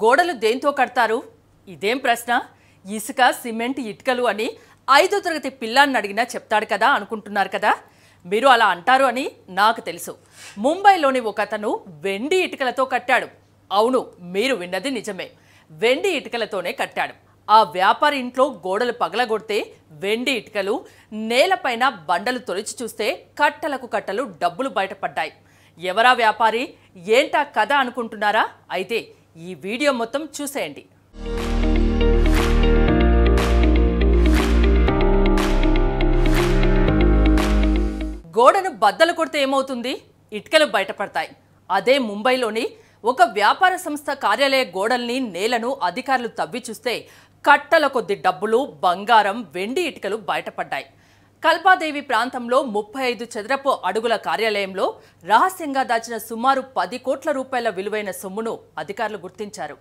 గోడలు దేంతో కడతారు ఇదేం ప్రశ్న ఇసుక సిమెంట్ ఇటుకలు అని ఐదో తరగతి పిల్లాన్ని అడిగినా చెప్తాడు కదా అనుకుంటున్నారు కదా మీరు అలా అంటారు అని నాకు తెలుసు ముంబైలోని ఒక అతను వెండి ఇటుకలతో కట్టాడు అవును మీరు విన్నది నిజమే వెండి ఇటుకలతోనే కట్టాడు ఆ వ్యాపారి ఇంట్లో గోడలు పగలగొడితే వెండి ఇటుకలు నేలపైన బండలు తొలిచి చూస్తే కట్టలకు కట్టలు డబ్బులు బయటపడ్డాయి ఎవరా వ్యాపారి ఏంటా కథ అనుకుంటున్నారా అయితే ఈ వీడియో మొత్తం చూసేయండి గోడను బద్దలు కొడితే ఏమవుతుంది ఇటుకలు బయటపడతాయి అదే ముంబైలోని ఒక వ్యాపార సంస్థ కార్యాలయ గోడల్ని నేలను అధికారులు తవ్వి చూస్తే కట్టల కొద్ది డబ్బులు బంగారం వెండి ఇటుకలు బయటపడ్డాయి కల్పాదేవి ప్రాంతంలో ముప్పై ఐదు చదరపు అడుగుల కార్యాలయంలో రహస్యంగా దాచిన సుమారు పది కోట్ల రూపాయల విలువైన సొమ్మును అధికారులు గుర్తించారు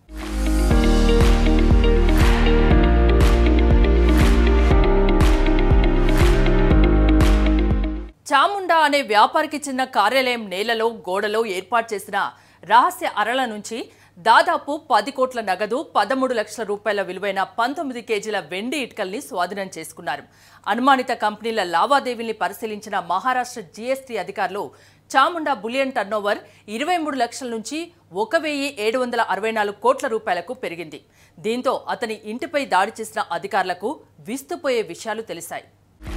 చాముండా అనే వ్యాపారికి చెందిన కార్యాలయం నేలలో గోడలో ఏర్పాటు చేసిన రహస్య అరల నుంచి దాదాపు పది కోట్ల నగదు పదమూడు లక్షల రూపాయల విలువైన పంతొమ్మిది కేజీల వెండి ఇటుకల్ని స్వాధీనం చేసుకున్నారు అనుమానిత కంపెనీల లావాదేవీల్ని పరిశీలించిన మహారాష్ట్ర జీఎస్టీ అధికారులు చాముండా బులియన్ టర్నోవర్ ఇరవై మూడు లక్షల నుంచి ఒక వెయ్యి ఏడు వందల అరవై నాలుగు కోట్ల రూపాయలకు పెరిగింది దీంతో అతని ఇంటిపై దాడి చేసిన అధికారులకు విస్తుపోయే విషయాలు తెలిసాయి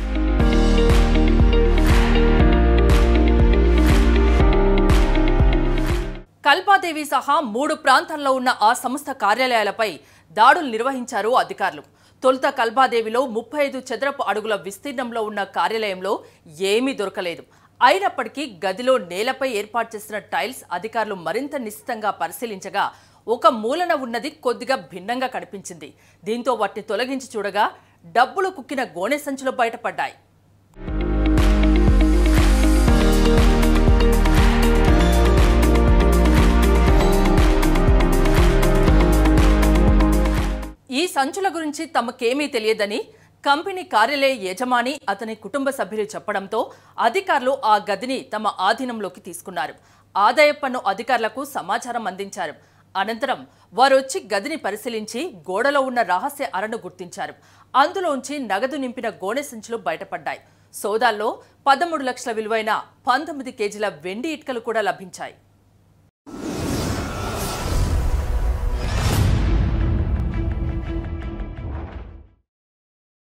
కల్పాదేవి సహా మూడు ప్రాంతాల్లో ఉన్న ఆ సంస్థ కార్యాలయాలపై దాడులు నిర్వహించారు అధికారులు తొలుత కల్పాదేవిలో ముప్పై ఐదు చదరపు అడుగుల విస్తీర్ణంలో ఉన్న కార్యాలయంలో ఏమీ దొరకలేదు అయినప్పటికీ గదిలో నేలపై ఏర్పాటు చేసిన టైల్స్ అధికారులు మరింత నిశ్చితంగా పరిశీలించగా ఒక మూలన ఉన్నది కొద్దిగా భిన్నంగా కనిపించింది దీంతో వాటిని తొలగించి చూడగా డబ్బులు కుక్కిన గోనె సంచులు బయటపడ్డాయి ఈ సంచుల గురించి తమకేమీ తెలియదని కంపెనీ కార్యాలయ యజమాని అతని కుటుంబ సభ్యులు చెప్పడంతో అధికారులు ఆ గదిని తమ ఆధీనంలోకి తీసుకున్నారు ఆదాయ పన్ను అధికారులకు సమాచారం అందించారు అనంతరం వారొచ్చి గదిని పరిశీలించి గోడలో ఉన్న రహస్య అరను గుర్తించారు అందులోంచి నగదు నింపిన గోనె సంచులు బయటపడ్డాయి సోదాల్లో పదమూడు లక్షల విలువైన పంతొమ్మిది కేజీల వెండి ఇటుకలు కూడా లభించాయి